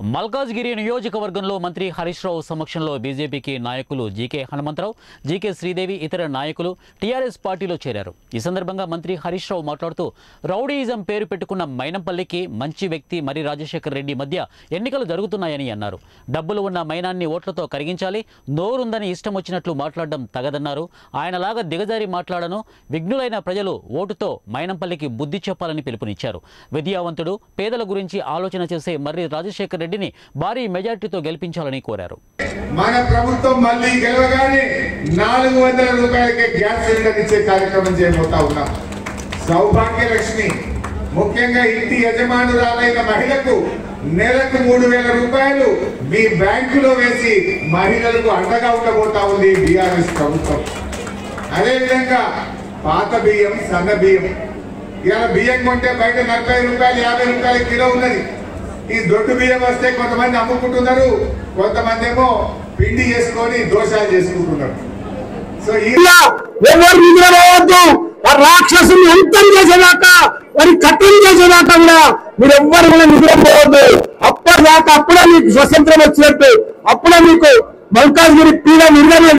మల్కాజ్గిరి నియోజకవర్గంలో మంత్రి హరీష్ రావు సమక్షంలో బీజేపీకి నాయకులు జీకే హనుమంతరావు జీకే శ్రీదేవి ఇతర నాయకులు టీఆర్ఎస్ పార్టీలో చేరారు ఈ సందర్భంగా మంత్రి హరీష్ రావు మాట్లాడుతూ రౌడీయిజం పేరు పెట్టుకున్న మైనంపల్లికి మంచి వ్యక్తి మరి రాజశేఖర్ రెడ్డి మధ్య ఎన్నికలు జరుగుతున్నాయని అన్నారు డబ్బులు ఉన్న మైనాన్ని ఓట్లతో కరిగించాలి నోరుందని ఇష్టం వచ్చినట్లు మాట్లాడడం తగదన్నారు ఆయనలాగా దిగజారి మాట్లాడను విఘ్నులైన ప్రజలు ఓటుతో మైనంపల్లికి బుద్ధి చెప్పాలని పిలుపునిచ్చారు విద్యావంతుడు పేదల గురించి ఆలోచన చేసే మర్రి రాజశేఖర్ రెడ్డిని భారీ మెజార్టీతో గెలిపించాలని కోరారు మన ప్రభుత్వం మళ్ళీ గెలవగానే నాలుగు వందల రూపాయలకే గ్యాస్ సిలిండర్ ఇచ్చే కార్యక్రమం చేయబోతా ఉన్నాం సౌభాగ్య లక్ష్మి ముఖ్యంగా ఇంటి యజమానురాలైన మహిళకు నెలకు మూడు వేల రూపాయలు మీ బ్యాంకులో వేసి మహిళలకు అండగా ఉండబోతా ఉంది బీఆర్ఎస్ ప్రభుత్వం అదేవిధంగా పాత బియ్యం సన్న బియ్యం ఇవాళ బియ్యం కొంటే బయట నలభై రూపాయలు యాభై రూపాయల కిలో ఉన్నది ఈ దొడ్డు బియ్యం వస్తే కొంతమంది అమ్ముకుంటున్నారు కొంతమంది ఏమో పిండి చేసుకొని దోషాలు చేసుకుంటున్నారు సో ఈ ఇలా ఎవరు నిద్రపోవద్దు ఆ రాక్షసుని అంతం చేసేదాకా వారి కట్టడి చేసేదాకా కూడా మీరు ఎవ్వరు కూడా నిద్రపోవద్దు అప్పటిదాకా అప్పుడే మీకు స్వతంత్రం వచ్చినట్టు అప్పుడే మీకు మల్కాజ్గిరి పీడ నిర్గమ